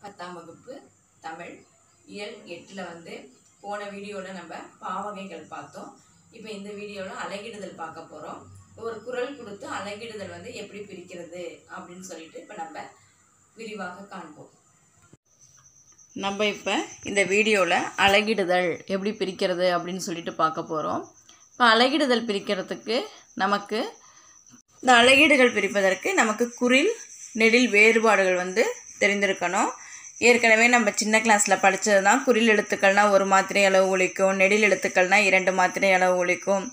பத்தாம் வகுப்பு தமிழ் இயல் எட்டில் வந்து போன வீடியோவில் நம்ம பாவகைகள் பார்த்தோம் இப்போ இந்த வீடியோவில் அலகிடுதல் பார்க்க போகிறோம் ஒரு குரல் கொடுத்து அலகிடுதல் வந்து எப்படி பிரிக்கிறது அப்படின்னு சொல்லிட்டு இப்போ நம்ம விரிவாக காண்போம் நம்ம இப்போ இந்த வீடியோவில் அலகிடுதல் எப்படி பிரிக்கிறது அப்படின்னு சொல்லிட்டு பார்க்க போகிறோம் இப்போ அலகிடுதல் பிரிக்கிறதுக்கு நமக்கு இந்த அலகீடுகள் பிரிப்பதற்கு நமக்கு குறில் நெடில் வேறுபாடுகள் வந்து தெரிந்திருக்கணும் ஏற்கனவே நம்ம சின்ன கிளாஸில் படித்தது தான் குறில் எழுத்துக்கள்னால் ஒரு மாத்திரை அளவு ஒழிக்கும் நெடில் எழுத்துக்கள்னால் இரண்டு மாத்திரை அளவு ஒழிக்கும்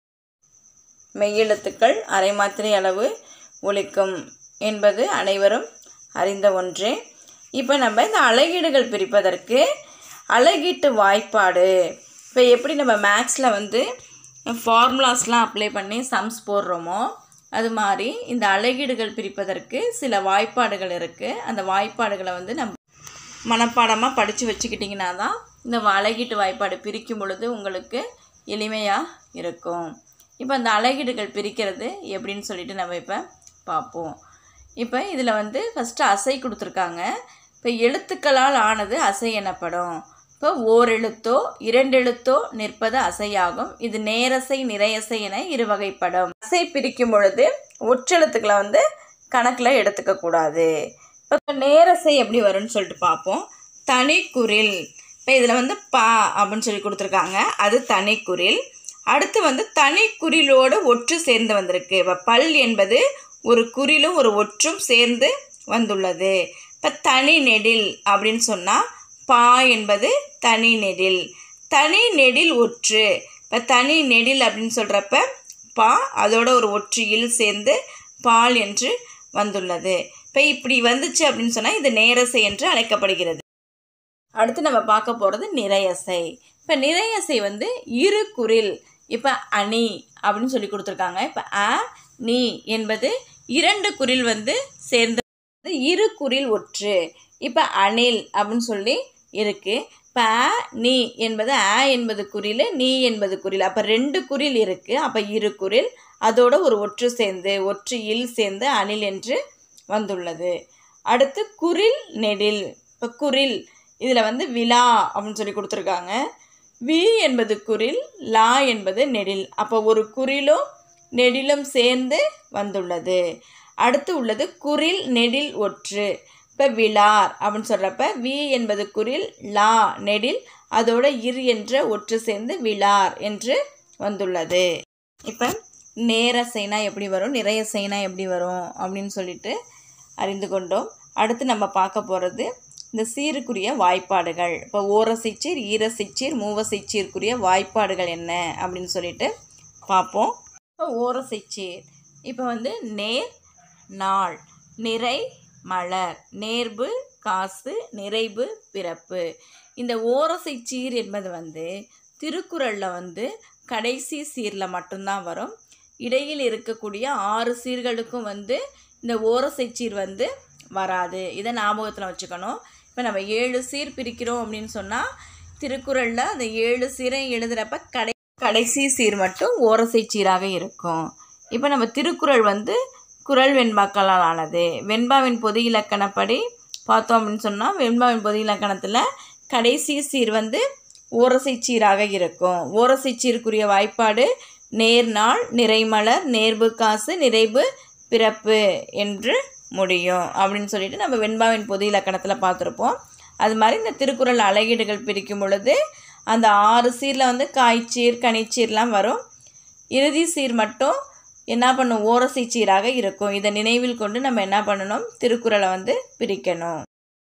மெய்யெழுத்துக்கள் அரை மாத்திரை அளவு ஒழிக்கும் என்பது அனைவரும் அறிந்த ஒன்றே இப்போ நம்ம இந்த அலகீடுகள் பிரிப்பதற்கு அலகீட்டு வாய்ப்பாடு இப்போ எப்படி நம்ம மேக்ஸில் வந்து ஃபார்முலாஸ்லாம் அப்ளை பண்ணி சம்ஸ் போடுறோமோ அது மாதிரி இந்த அலகீடுகள் பிரிப்பதற்கு சில வாய்ப்பாடுகள் இருக்குது அந்த வாய்ப்பாடுகளை வந்து நம்ம மனப்பாடமாக படித்து வச்சுக்கிட்டிங்கன்னா தான் இந்த அலகீட்டு வாய்ப்பாடு பிரிக்கும் பொழுது உங்களுக்கு எளிமையாக இருக்கும் இப்போ அந்த அலகீடுகள் பிரிக்கிறது எப்படின்னு சொல்லிட்டு நம்ம இப்போ பார்ப்போம் இப்போ இதில் வந்து ஃபஸ்ட்டு அசை கொடுத்துருக்காங்க இப்போ எழுத்துக்களால் ஆனது அசை எனப்படும் இப்போ ஓரெழுத்தோ இரண்டெழுத்தோ நிற்பது அசையாகும் இது நேரசை நிறையசை என இரு வகைப்படும் அசை பிரிக்கும் பொழுது ஒற்றெழுத்துக்களை வந்து கணக்கில் எடுத்துக்கக்கூடாது இப்போ நேரசை எப்படி வரும்னு சொல்லிட்டு பார்ப்போம் தனிக்குறில் இப்போ இதில் வந்து பா அப்படின்னு சொல்லி கொடுத்துருக்காங்க அது தனிக்குறில் அடுத்து வந்து தனிக்குறிலோடு ஒற்று சேர்ந்து வந்திருக்கு இப்போ பல் என்பது ஒரு குறிலும் ஒரு ஒற்றும் சேர்ந்து வந்துள்ளது இப்போ தனி நெடில் அப்படின்னு சொன்னால் பா என்பது தனி நெடில் தனி நெடில் ஒற்று இப்போ தனி நெடில் அப்படின்னு சொல்கிறப்ப பா அதோட ஒரு ஒற்றியில் சேர்ந்து பால் என்று வந்துள்ளது இப்போ இப்படி வந்துச்சு அப்படின்னு சொன்னால் இது நேரசை என்று அழைக்கப்படுகிறது அடுத்து நம்ம பார்க்க போகிறது நிறையசை இப்போ நிறையசை வந்து இரு குரில் இப்போ அணி அப்படின்னு சொல்லி கொடுத்துருக்காங்க இப்போ அ நீ என்பது இரண்டு குரில் வந்து சேர்ந்து இரு குரில் ஒற்று இப்போ அணில் அப்படின்னு சொல்லி இருக்குது இப்போ அ நீ என்பது அ என்பது குறில் நீ என்பது குறில் அப்போ ரெண்டு குறில் இருக்குது அப்போ இரு குறில் அதோட ஒரு ஒற்று சேர்ந்து ஒற்று இல் சேர்ந்து அணில் என்று வந்துள்ளது அடுத்து குரில் நெடில் இப்போ குரில் இதில் வந்து விழா அப்படின்னு சொல்லி கொடுத்துருக்காங்க வி என்பது குரில் லா என்பது நெடில் அப்போ ஒரு குறிலும் நெடிலும் சேர்ந்து வந்துள்ளது அடுத்து உள்ளது குரில் நெடில் ஒற்று இப்போ விழார் அப்படின்னு சொல்கிறப்ப வி என்பது குரில் லா நெடில் அதோட இர் என்ற ஒற்று சேர்ந்து விழார் என்று வந்துள்ளது இப்போ நேரசைனா எப்படி வரும் நிறைய செய்னா எப்படி வரும் அப்படின்னு சொல்லிட்டு அறிந்து கொண்டோம் அடுத்து நம்ம பார்க்க போகிறது இந்த சீருக்குரிய வாய்ப்பாடுகள் இப்போ ஓரசைச்சீர் ஈரசைச்சீர் மூவசைச்சீருக்குரிய வாய்ப்பாடுகள் என்ன அப்படின்னு சொல்லிட்டு பார்ப்போம் இப்போ ஓரசைச்சீர் இப்போ வந்து நேர் நாள் நிறை மலர் நேர்பு காசு நிறைவு பிறப்பு இந்த ஓரசை சீர் என்பது வந்து திருக்குறளில் வந்து கடைசி சீரில் மட்டும்தான் வரும் இடையில் இருக்கக்கூடிய ஆறு சீர்களுக்கும் வந்து இந்த ஓரசை சீர் வந்து வராது இதை ஞாபகத்தில் வச்சுக்கணும் இப்போ நம்ம ஏழு சீர் பிரிக்கிறோம் அப்படின்னு சொன்னால் திருக்குறளில் அந்த ஏழு சீரை எழுதுகிறப்ப கடை கடைசி சீர் மட்டும் ஓரசை சீராக இருக்கும் இப்போ நம்ம திருக்குறள் வந்து குரல் வெண்பாக்களால் ஆனது வெண்பாவின் பொது இலக்கணப்படி பார்த்தோம் அப்படின்னு சொன்னால் வெண்பாவின் பொது இலக்கணத்தில் கடைசி சீர் வந்து ஓரசை சீராக இருக்கும் ஓரசை சீருக்குரிய வாய்ப்பாடு நேர்நாள் நிறைமலர் நேர்பு காசு நிறைவு பிறப்பு என்று முடியும் அப்படின்னு சொல்லிட்டு நம்ம வெண்பாவின் பொது இலக்கணத்தில் பார்த்துருப்போம் அது மாதிரி இந்த திருக்குறள் அழகீடுகள் பிரிக்கும் பொழுது அந்த ஆறு சீரில் வந்து காய்ச்சீர் கனிச்சீர்லாம் வரும் இறுதி சீர் மட்டும் என்ன பண்ணும் ஓரசை சீராக இருக்கும் இதை நினைவில் கொண்டு நம்ம என்ன பண்ணணும் திருக்குறளை வந்து பிரிக்கணும்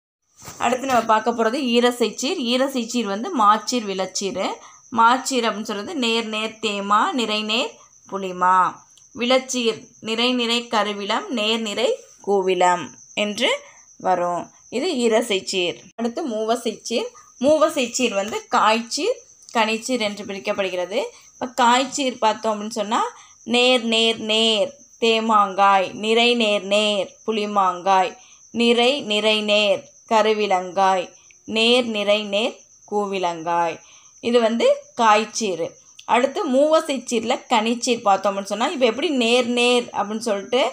அடுத்து நம்ம பார்க்க போகிறது ஈரசைச்சீர் ஈரசைச்சீர் வந்து மாச்சீர் விளச்சீர் மாச்சீர் அப்படின்னு சொல்கிறது நேர் நேர் தேமா நிறை நேர் புளிமா விளச்சீர் நிறை நிறை கருவிலம் நேர் நிறை கூவிலம் என்று வரும் இது ஈரசைச்சீர் அடுத்து மூவசைச்சீர் மூவசைச்சீர் வந்து காய்ச்சீர் கனிச்சீர் என்று பிரிக்கப்படுகிறது இப்போ காய்ச்சீர் பார்த்தோம் அப்படின்னு சொன்னால் நேர் நேர் நேர் தேமாங்காய் நிறை நேர் நேர் புளிமாங்காய் நிறை நிறை நேர் கருவிலங்காய் நேர் நிறை நேர் கூவிலங்காய் இது வந்து காய்ச்சீர் அடுத்து மூவசைச்சீரில் கனிச்சீர் பார்த்தோம்னு சொன்னால் இப்போ எப்படி நேர் நேர் அப்படின்னு சொல்லிட்டு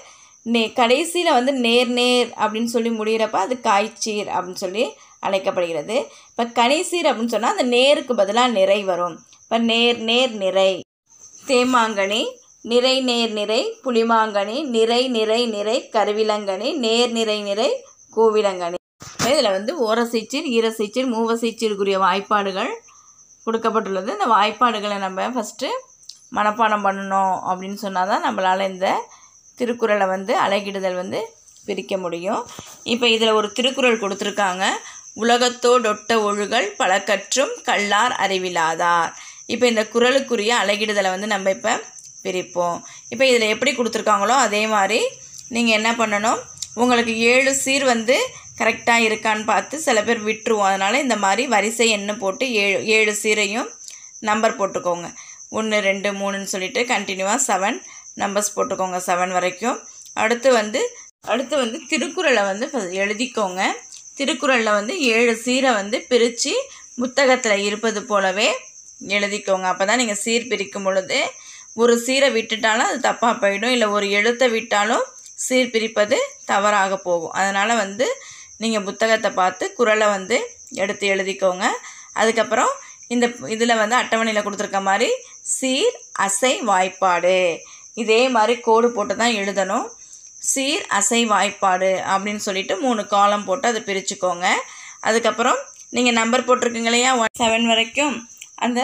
நே கடைசியில் வந்து நேர் நேர் அப்படின்னு சொல்லி முடிகிறப்ப அது காய்ச்சீர் அப்படின்னு சொல்லி அழைக்கப்படுகிறது இப்போ கனிசீர் அப்படின்னு சொன்னால் அந்த நேருக்கு பதிலாக நிறை வரும் இப்போ நேர் நேர் நிறை தேமாங்கனி நிறை நேர் நிறை புளிமாங்கனி நிறை நிறை நிறை கருவிலங்கனி நேர் நிறை நிறை கூவிலங்கனி இதில் வந்து ஓரசைச்சீர் ஈரசைச்சீர் மூவசைச்சீருக்குரிய வாய்ப்பாடுகள் கொடுக்கப்பட்டுள்ளது இந்த வாய்ப்பாடுகளை நம்ம ஃபஸ்ட்டு மனப்பாடம் பண்ணணும் அப்படின்னு சொன்னால் தான் நம்மளால் இந்த திருக்குறளை வந்து அழகிடுதல் வந்து பிரிக்க முடியும் இப்போ இதில் ஒரு திருக்குறள் கொடுத்துருக்காங்க உலகத்தோடொட்ட ஒழுகல் பல கற்றும் கல்லார் அறிவிலாதார் இப்போ இந்த குறளுக்குரிய அழகிடுதலை வந்து நம்ம இப்போ பிரிப்போம் இப்போ இதில் எப்படி கொடுத்துருக்காங்களோ அதே மாதிரி நீங்கள் என்ன பண்ணணும் உங்களுக்கு ஏழு சீர் வந்து கரெக்டாக இருக்கான்னு பார்த்து சில பேர் விட்டுருவோம் அதனால் இந்த மாதிரி வரிசை எண்ணு போட்டு ஏழு ஏழு சீரையும் நம்பர் போட்டுக்கோங்க ஒன்று ரெண்டு மூணுன்னு சொல்லிட்டு கண்டினியூவாக செவன் நம்பர்ஸ் போட்டுக்கோங்க செவன் வரைக்கும் அடுத்து வந்து அடுத்து வந்து திருக்குறளை வந்து first எழுதிக்கோங்க திருக்குறளில் வந்து ஏழு சீரை வந்து பிரித்து புத்தகத்தில் இருப்பது போலவே எழுதிக்கோங்க அப்போ தான் நீங்கள் சீர் பிரிக்கும் பொழுது ஒரு சீரை விட்டுட்டாலும் அது தப்பாக போயிடும் இல்லை ஒரு எழுத்தை விட்டாலும் சீர் பிரிப்பது தவறாக போகும் அதனால் வந்து நீங்கள் புத்தகத்தை பார்த்து குறளை வந்து எடுத்து எழுதிக்கோங்க அதுக்கப்புறம் இந்த இதில் வந்து அட்டவணையில் கொடுத்துருக்க மாதிரி சீர் அசை வாய்ப்பாடு இதே மாதிரி கோடு போட்டு தான் எழுதணும் சீர் அசை வாய்ப்பாடு அப்படின்னு சொல்லிட்டு மூணு காலம் போட்டு அதை பிரிச்சுக்கோங்க அதுக்கப்புறம் நீங்கள் நம்பர் போட்டிருக்கீங்க இல்லையா ஒன் செவன் வரைக்கும் அந்த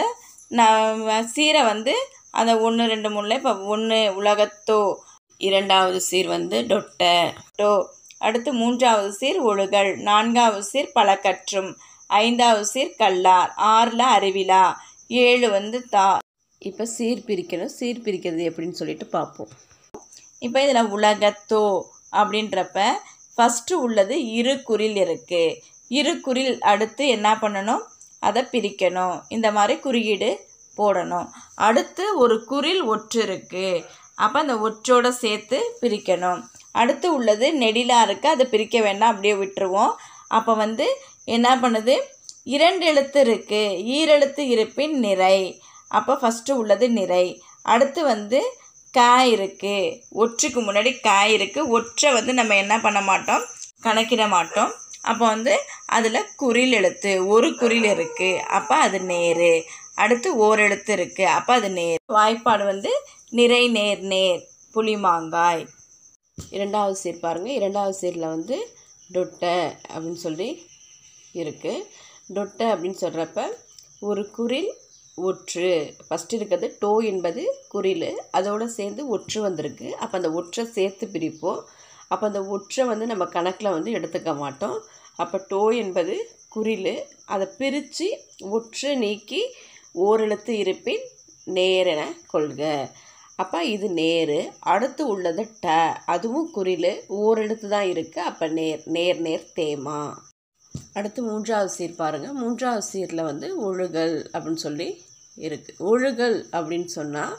ந- சீரை வந்து அந்த ஒன்று ரெண்டு மூணில் இப்போ ஒன்று உலகத்தோ இரண்டாவது சீர் வந்து டொட்ட டோ அடுத்து மூன்றாவது சீர் ஒழுகல் நான்காவது சீர் பலக்கற்றும் ஐந்தாவது சீர் கல்லார் ஆறில் அறிவிலா ஏழு வந்து தா இப்போ சீர் பிரிக்கணும் சீர் பிரிக்கிறது எப்படின்னு சொல்லிட்டு பார்ப்போம் இப்போ இதில் உலகத்தோ அப்படின்றப்ப ஃபஸ்ட்டு உள்ளது இரு குறில் இருக்குது இரு குறில் அடுத்து என்ன பண்ணணும் அதை பிரிக்கணும் இந்த மாதிரி குறியீடு போடணும் அடுத்து ஒரு குறில் ஒற்று இருக்குது அப்போ அந்த ஒற்றோட சேர்த்து பிரிக்கணும் அடுத்து உள்ளது நெடிலாக இருக்குது அதை பிரிக்க வேண்டாம் அப்படியே விட்டுருவோம் அப்போ வந்து என்ன பண்ணுது இரண்டு எழுத்து இருக்குது ஈரெழுத்து இருப்பின் நிறை அப்போ ஃபஸ்ட்டு உள்ளது நிறை அடுத்து வந்து காய் இருக்குது ஒற்றுக்கு முன்னாடி காய் இருக்குது ஒற்றை வந்து நம்ம என்ன பண்ண மாட்டோம் கணக்கிட மாட்டோம் அப்போ வந்து அதில் குறில் எழுத்து ஒரு குறில் இருக்குது அப்போ அது நேரு அடுத்து ஓர் எழுத்து இருக்குது அப்போ அது நேர் வாய்ப்பாடு வந்து நிறை நேர் நேர் புளிமாங்காய் இரண்டாவது சீர் பாருங்கள் இரண்டாவது சீரில் வந்து டொட்டை அப்படின்னு சொல்லி இருக்குது டொட்டை அப்படின்னு சொல்கிறப்ப ஒரு குறில் ஒற்று ஃபஸ்ட்டு இருக்கிறது டோ என்பது குறில் அதோடு சேர்ந்து ஒற்று வந்திருக்கு அப்போ அந்த ஒற்றை சேர்த்து பிரிப்போம் அப்போ அந்த ஒற்றை வந்து நம்ம கணக்கில் வந்து எடுத்துக்க மாட்டோம் அப்போ டோ என்பது குறில் அதை பிரித்து ஒற்று நீக்கி ஓரெழுத்து இருப்பின் நேரென கொள்க அப்போ இது நேரு அடுத்து உள்ளது ட அதுவும் குறில் ஓரெழுத்து தான் இருக்குது அப்போ நேர் நேர் நேர் தேமா அடுத்து மூன்றாவது சீர் பாருங்கள் மூன்றாவது சீரில் வந்து ஒழுகல் அப்படின்னு சொல்லி இருக்குது ஒழுகல் அப்படின்னு சொன்னால்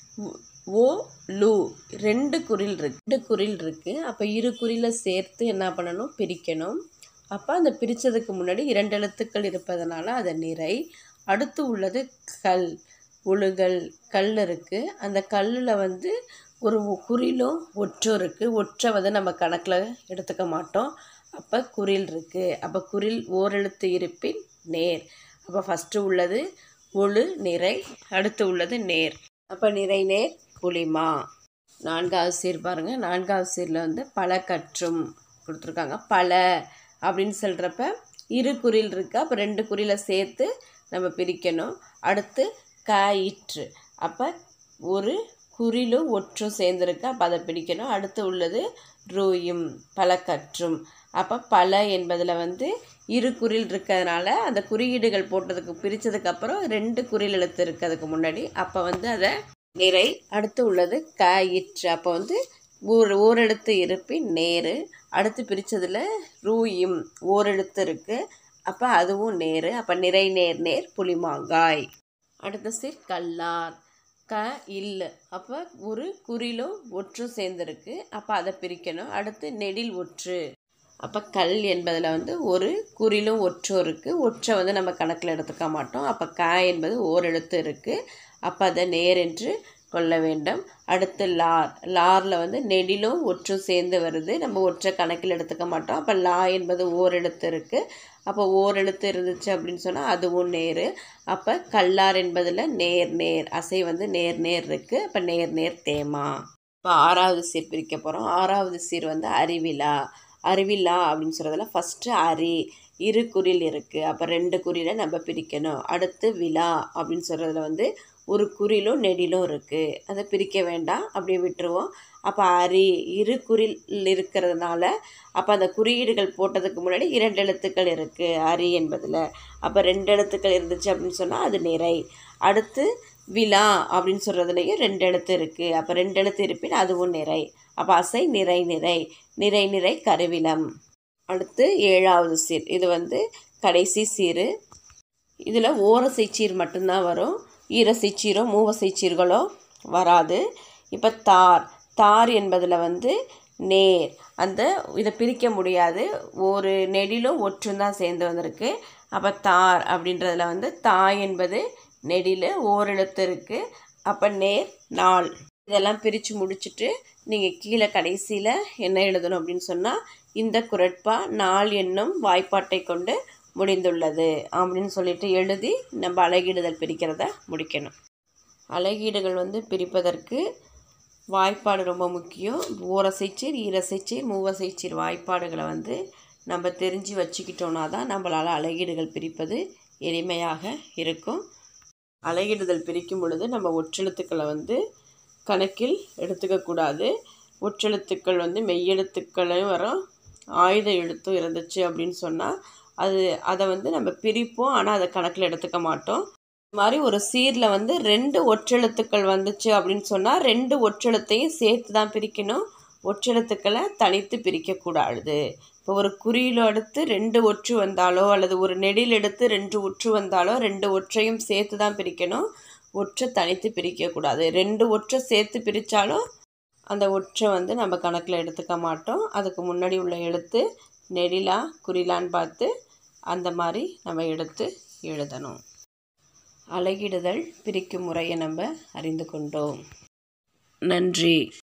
ஓ லு ரெண்டு குறில் இருக்கு ரெண்டு குறில் இருக்குது அப்போ இரு குறிலை சேர்த்து என்ன பண்ணணும் பிரிக்கணும் அப்போ அந்த பிரித்ததுக்கு முன்னாடி இரண்டு எழுத்துக்கள் இருப்பதனால அது நிறை அடுத்து உள்ளது கல் ஒழுகல் கல் இருக்குது அந்த கல்லில் வந்து ஒரு குறிலும் ஒற்றும் இருக்குது ஒற்றை வந்து நம்ம கணக்கில் எடுத்துக்க மாட்டோம் அப்போ குறில் இருக்குது அப்போ குறில் ஓரெழுத்து இருப்பின் நேர் அப்போ ஃபஸ்ட்டு உள்ளது ஒழு நிறை அடுத்து உள்ளது நேர் அப்போ நிறை நேர் புளிமா நான்காவது சீர் பாருங்கள் நான்காவது சீரில் வந்து பல கற்றும் கொடுத்துருக்காங்க பல அப்படின்னு சொல்கிறப்ப இரு குறில் இருக்குது அப்போ ரெண்டு குறிலை சேர்த்து நம்ம பிரிக்கணும் அடுத்து காயிற்று அப்போ ஒரு குறிலும் ஒற்றும் சேர்ந்துருக்கு அப்போ அதை பிடிக்கணும் அடுத்து உள்ளது ரூயும் பலக்கற்றும் அப்போ பல என்பதில் வந்து இரு குறில் இருக்கிறதுனால அந்த குறியீடுகள் போட்டதுக்கு பிரித்ததுக்கப்புறம் ரெண்டு குறில் எழுத்து இருக்கிறதுக்கு முன்னாடி அப்போ வந்து அதை நிறை அடுத்து உள்ளது காயிற்று அப்போ வந்து ஊர் ஓரெழுத்து இருப்பின் நேரு அடுத்து பிரித்ததில் ரூயும் ஓரெழுத்து இருக்குது அப்போ அதுவும் நேரு அப்போ நிறை நேர் நேர் புளிமாங்காய் அடுத்த சீர் கல்லார் க இல் அப்போ ஒரு குறிலும் ஒற்றும் சேர்ந்துருக்கு அப்போ அதை பிரிக்கணும் அடுத்து நெடில் ஒற்று அப்போ கல் என்பதில் வந்து ஒரு குறிலும் ஒற்றும் இருக்குது ஒற்றை வந்து நம்ம கணக்கில் எடுத்துக்க மாட்டோம் அப்போ க என்பது ஓரெழுத்து இருக்குது அப்போ அதை நேர் என்று கொள்ள வேண்டும் அடுத்து லார் லாரில் வந்து நெடிலும் ஒற்றும் சேர்ந்து வருது நம்ம ஒற்றை கணக்கில் எடுத்துக்க மாட்டோம் அப்போ லா என்பது ஓரெழுத்து இருக்குது அப்போ ஓரெழுத்து இருந்துச்சு அப்படின்னு சொன்னால் அதுவும் நேர் அப்போ கல்லார் என்பதில் நேர் நேர் அசை வந்து நேர் நேர் இருக்குது அப்போ நேர் நேர் தேமா இப்போ ஆறாவது சீர் பிரிக்க போகிறோம் ஆறாவது சீர் வந்து அறிவிலா அறிவிலா அப்படின்னு சொல்கிறதுல ஃபஸ்ட்டு அரி இரு குறில் இருக்குது அப்போ ரெண்டு குறியில் நம்ம பிரிக்கணும் அடுத்து விழா அப்படின்னு சொல்கிறதுல வந்து ஒரு குறிலும் நெடிலும் இருக்குது அதை பிரிக்க வேண்டாம் அப்படியே விட்டுருவோம் அப்போ அரி இரு குறில் இருக்கிறதுனால அப்போ அந்த குறியீடுகள் போட்டதுக்கு முன்னாடி இரண்டு எழுத்துக்கள் இருக்குது அரி என்பதில் அப்போ ரெண்டு எழுத்துக்கள் இருந்துச்சு அப்படின்னு சொன்னால் அது நிறை அடுத்து விழா அப்படின்னு சொல்கிறதுலையும் ரெண்டு எழுத்து இருக்குது அப்போ ரெண்டு எழுத்து இருப்பின் அதுவும் நிறை அப்போ அசை நிறை நிறை நிறை நிறை கருவிலம் அடுத்து ஏழாவது சீர் இது வந்து கடைசி சீர் இதில் ஓரசை சீர் மட்டும்தான் வரும் ஈரசை சீரோ மூவசை சீர்களோ வராது இப்போ தார் தார் என்பதில் வந்து நேர் அந்த இதை பிரிக்க முடியாது ஒரு நெடிலும் ஒற்றும் தான் சேர்ந்து வந்திருக்கு அப்போ தார் அப்படின்றதுல வந்து தாய் என்பது நெடில் ஓரெழுத்து இருக்குது அப்போ நேர் நாள் இதெல்லாம் பிரித்து முடிச்சுட்டு நீங்கள் கீழே கடைசியில் என்ன எழுதணும் அப்படின்னு சொன்னால் இந்த குரட்பா நாள் என்னும் வாய்ப்பாட்டை கொண்டு முடிந்துள்ளது அப்படின்னு சொல்லிட்டு எழுதி நம்ம அழகீடுதல் பிரிக்கிறத முடிக்கணும் அழகீடுகள் வந்து பிரிப்பதற்கு வாய்ப்பாடு ரொம்ப முக்கியம் ஓரசைச்சீர் ஈரசைச்சீர் மூவசைச்சீர் வாய்ப்பாடுகளை வந்து நம்ம தெரிஞ்சு வச்சுக்கிட்டோன்னா தான் நம்மளால் அழகீடுகள் பிரிப்பது எளிமையாக இருக்கும் அழகிடுதல் பிரிக்கும் பொழுது நம்ம ஒற்றெழுத்துக்களை வந்து கணக்கில் எடுத்துக்கக்கூடாது ஒற்றெழுத்துக்கள் வந்து மெய்யெழுத்துக்களையும் வரும் ஆயுத எழுத்தும் இருந்துச்சு அப்படின்னு சொன்னால் அது அதை வந்து நம்ம பிரிப்போம் ஆனால் அதை கணக்கில் எடுத்துக்க மாட்டோம் இது மாதிரி ஒரு சீரில் வந்து ரெண்டு ஒற்றெழுத்துக்கள் வந்துச்சு அப்படின்னு சொன்னால் ரெண்டு ஒற்றெழுத்தையும் சேர்த்து தான் பிரிக்கணும் ஒற்றெழுத்துக்களை தனித்து பிரிக்கக்கூடாது இப்போ ஒரு குறியில் எடுத்து ரெண்டு ஒற்று வந்தாலோ அல்லது ஒரு நெடில் எடுத்து ரெண்டு ஒற்று வந்தாலோ ரெண்டு ஒற்றையும் சேர்த்து தான் பிரிக்கணும் ஒற்றை தனித்து பிரிக்கக்கூடாது ரெண்டு ஒற்றை சேர்த்து பிரித்தாலும் அந்த ஒற்றை வந்து நம்ம கணக்கில் எடுத்துக்க மாட்டோம் அதுக்கு முன்னாடி உள்ள எழுத்து நெடிலா குறிலான்னு பார்த்து அந்த மாதிரி நம்ம எடுத்து எழுதணும் அலகிடுதல் பிரிக்கும் முறையை நம்ம அறிந்து கொண்டோம் நன்றி